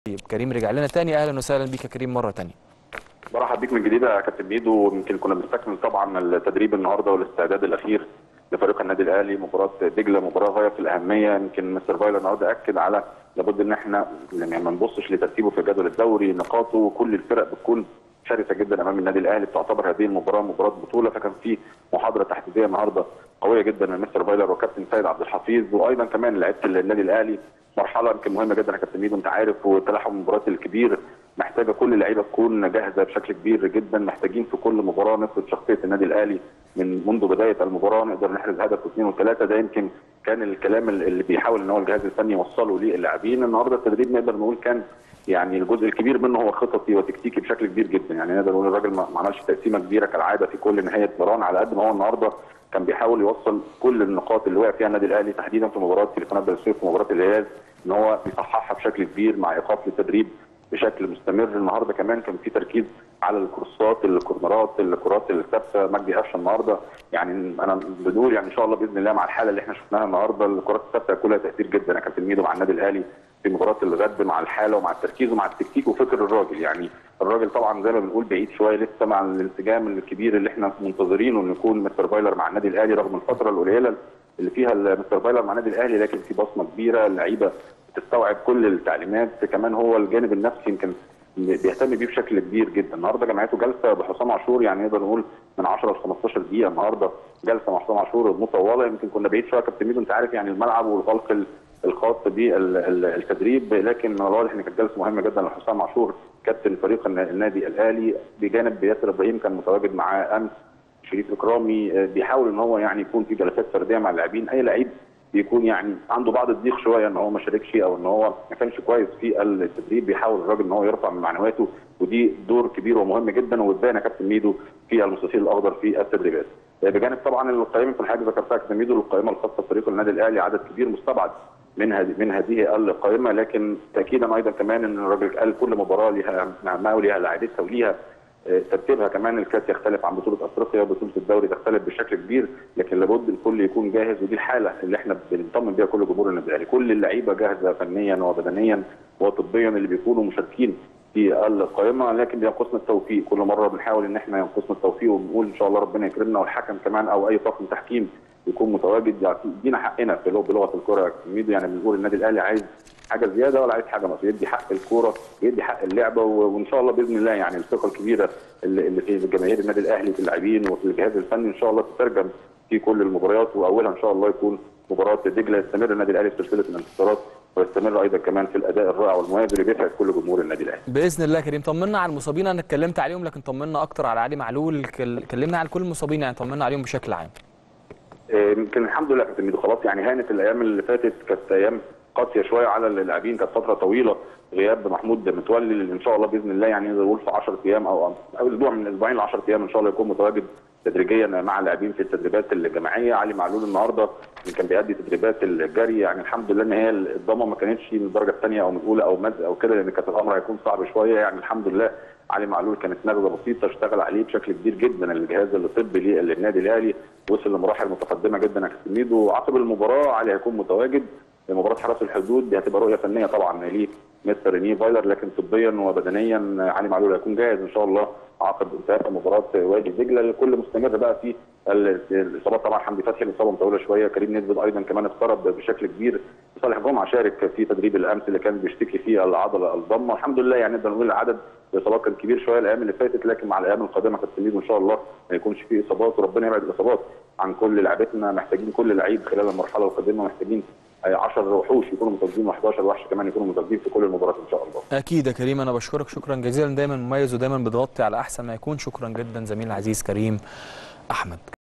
طيب كريم رجع لنا تاني اهلا وسهلا بيك يا كريم مره تانية برحب بيك من جديد يا كابتن ميدو يمكن كنا بنستكمل طبعا التدريب النهارده والاستعداد الاخير لفريق النادي الاهلي مباراه دجله مباراه غايه في الاهميه يمكن مستر فايلر النهارده اكد على لابد ان احنا يعني ما نبصش لترتيبه في جدول الدوري نقاطه كل الفرق بتكون شرسه جدا امام النادي الاهلي بتعتبر هذه المباراه مباراه بطوله فكان في محاضره تحديديه النهارده قويه جدا من مستر فايلر وكابتن سيد عبد الحفيظ وايضا كمان لعيبه النادي الاهلي مرحله يمكن مهمه جدا يا كابتن ميدو انت عارف وتلاحم المباريات الكبير محتاجه كل اللعيبه تكون جاهزه بشكل كبير جدا محتاجين في كل مباراه نفرض شخصيه النادي الاهلي من منذ بدايه المباراه نقدر نحرز هدف واثنين وثلاثه ده يمكن كان الكلام اللي بيحاول ان هو الجهاز الفني يوصله للاعبين النهارده التدريب نقدر نقول كان يعني الجزء الكبير منه هو خططي وتكتيكي بشكل كبير جدا يعني نقدر نقول الراجل ما عملش تقسيمه كبيره كالعاده في كل نهايه مران على قد ما هو النهارده كان بيحاول يوصل كل النقاط اللي وقع فيها النادي الاهلي تحديدا في مباراه تليفونات بنسويف ومباراه الهلال ان هو بيصححها بشكل كبير مع ايقاف للتدريب بشكل مستمر النهارده كمان كان في تركيز على الكورسات الكورنرات الكرات الثابته مجدي قفشه النهارده يعني انا بنقول يعني ان شاء الله باذن الله مع الحاله اللي احنا شفناها النهارده الكرات الثابته كلها تاثير جدا يا كابتن ميدو مع النادي الاهلي في مباراه الغد مع الحاله ومع التركيز ومع التكتيك وفكر الراجل يعني الراجل طبعا زي ما بنقول بعيد شويه لسه مع الانسجام الكبير اللي احنا منتظرينه انه يكون مستر فايلر مع النادي الاهلي رغم الفتره القليله اللي فيها مستر فايلر مع النادي الاهلي لكن في بصمه كبيره اللعيبه بتستوعب كل التعليمات كمان هو الجانب النفسي يمكن بيهتم بيه بشكل كبير جدا النهارده جمعيته جلسه بحسام عاشور يعني نقدر نقول من 10 ل 15 دقيقه النهارده جلسه مع حسام عاشور مطوله يمكن كنا بعيد شويه كابتن ميدو انت عارف يعني الملعب والغلق الخاص بالتدريب لكن واضح ان كانت جلسه مهمه جدا لحسام عاشور كابتن فريق النادي الاهلي بجانب ياسر ابراهيم كان متواجد معاه امس شريف اكرامي بيحاول ان هو يعني يكون في جلسات فرديه مع اللاعبين اي لعيب بيكون يعني عنده بعض الضيق شويه ان هو ما شاركش او ان هو ما كانش كويس في التدريب بيحاول الراجل ان هو يرفع من معنوياته ودي دور كبير ومهم جدا وبان يا كابتن ميدو في المستطيل الاخضر في التدريبات. بجانب طبعا القائمه في الحاجه ذكرتها كابتن ميدو القائمه الخاصه بفريق النادي الاهلي عدد كبير مستبعد من هذه من هذه القائمه لكن تاكيدا ايضا كمان ان الراجل قال كل مباراه لها نعمها وليها لاعبتها وليها ترتيبها كمان الكاس يختلف عن بطوله افريقيا بطوله الدوري تختلف بشكل كبير لكن لابد الكل يكون جاهز ودي الحاله اللي احنا بنطمن بيها كل جمهور النادي الاهلي كل اللعيبه جاهزه فنيا وبدنيا وطبيا اللي بيكونوا مشاركين في القائمه لكن بينقصنا التوفيق كل مره بنحاول ان احنا ينقصنا التوفيق وبنقول ان شاء الله ربنا يكرمنا والحكم كمان او اي طاقم تحكيم يكون متواجد يدينا حقنا في بلغه الكره ميدو يعني بنقول النادي الاهلي عايز حاجه زياده ولا عايز حاجه ناقصه يدي حق الكوره يدي حق اللعبه وان شاء الله باذن الله يعني الثقه الكبيره اللي في جماهير النادي الاهلي في اللاعبين وفي الجهاز الفني ان شاء الله تترجم في كل المباريات واولها ان شاء الله يكون مباراه دجله يستمر النادي الاهلي في سلسله الانتصارات ويستمر ايضا كمان في الاداء الرائع والمميز اللي بيسعد كل جمهور النادي الاهلي. باذن الله كريم طمنا على المصابين انا اتكلمت عليهم لكن طمنا اكتر على علي معلول كلمنا عن كل المصابين يعني طمنا عليهم بشكل عام. يمكن الحمد لله كابتن خلاص يعني هانت الايام اللي فاتت كانت ايام قاسيه شويه على اللاعبين كانت فتره طويله غياب محمود متولي اللي ان شاء الله باذن الله يعني نقول في 10 ايام او او اسبوع من اسبوعين ل 10 ايام ان شاء الله يكون متواجد تدريجيا مع اللاعبين في التدريبات الجماعيه علي معلول النهارده كان بيأدي تدريبات الجري يعني الحمد لله ان هي الضمه ما كانتش من الدرجه الثانيه او من الاولى او مزق او كده لان كانت الامر هيكون صعب شويه يعني الحمد لله علي معلول كانت نبذه بسيطه اشتغل عليه بشكل كبير جدا الجهاز الطبي للنادي الاهلي وصل لمراحل متقدمه جدا يا كابتن ميدو وعقب المباراه علي هيكون متواجد مباراه حرس الحدود دي هتبقى رؤيه فنيه طبعا ليه مستر ريني فايلر لكن طبيا وبدنيا علي معلول هيكون جاهز ان شاء الله عقب انتهاء مباراه وادي دجله الكل مستمر بقى في الاصابات طبعا حمدي فتحي الاصابه مطوله شويه كريم نسبت ايضا كمان اقترب بشكل كبير صالح جمعه شارك في تدريب الامس اللي كان بيشتكي فيه العضله الضمه الحمد لله يعني نقدر نقول عدد الاصابات كان كبير شويه الايام اللي فاتت لكن مع الايام القادمه كابتن ان شاء الله ما يكونش فيه اصابات وربنا يبعد الاصابات عن كل لعبتنا محتاجين كل لعيب خلال المرحله القادمه محتاجين 10 وحوش يكونوا متواجدين و11 وحش كمان يكونوا متواجدين في كل المباريات ان شاء الله. اكيد يا كريم انا بشكرك شكرا جزيلا دايما مميز ودايما بتغطي على احسن ما يكون شكرا جدا زميل العزيز كريم احمد.